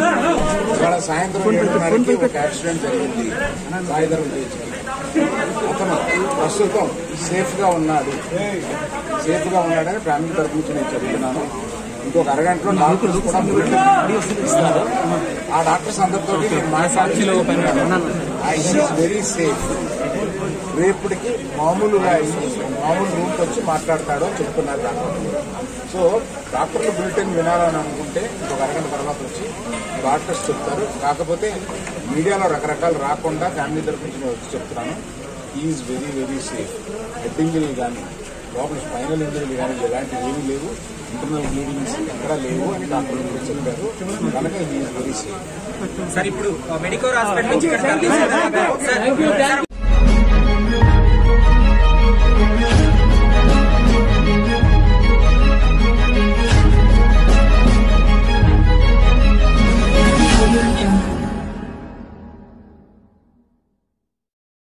ఇవాళ సాయంత్రం ఏడున్నరకి ఒక యాక్సిడెంట్ జరిగింది సాయంత్రం బీచ్కి అతను ప్రస్తుతం సేఫ్ గా ఉన్నాడు సేఫ్ గా ఉన్నాడని ఫ్యామిలీ తరఫు నుంచి నేను చెప్తున్నాను ఇంకొక అరగంటలో డాక్టర్స్ కూడా బులెటిన్ ఇస్తారు ఆ డాక్టర్స్ అందరితో నేను మాట్లాడుతున్నాను వెరీ సేఫ్ రేపటికి మామూలుగా అయ్యి మామూలు రూమ్కి వచ్చి మాట్లాడతాడు అని చెప్తున్నారు డాక్టర్లు సో డాక్టర్లు బులెటిన్ వినాలని అనుకుంటే ఒక అరగంట తర్వాత వచ్చి డాక్టర్స్ చెప్తారు కాకపోతే మీడియాలో రకరకాలు రాకుండా ఫ్యామిలీ తరఫు నుంచి నేను వచ్చి చెప్తున్నాను is very very safe head injury కానీ లోపల స్పైనల్ ఇంజరీలు కానీ ఎలాంటివి ఏమీ లేవు ఇంటర్నల్ బ్లీడింగ్స్ ఎక్కడా లేవు అని డాక్టర్లు కూడా చెప్పారు కనుక ఈజ్ వెరీ సేఫ్ సార్ ఇప్పుడు మెడికోర్ హాస్పిటల్ నుంచి ఇక్కడ తరలించారు. సార్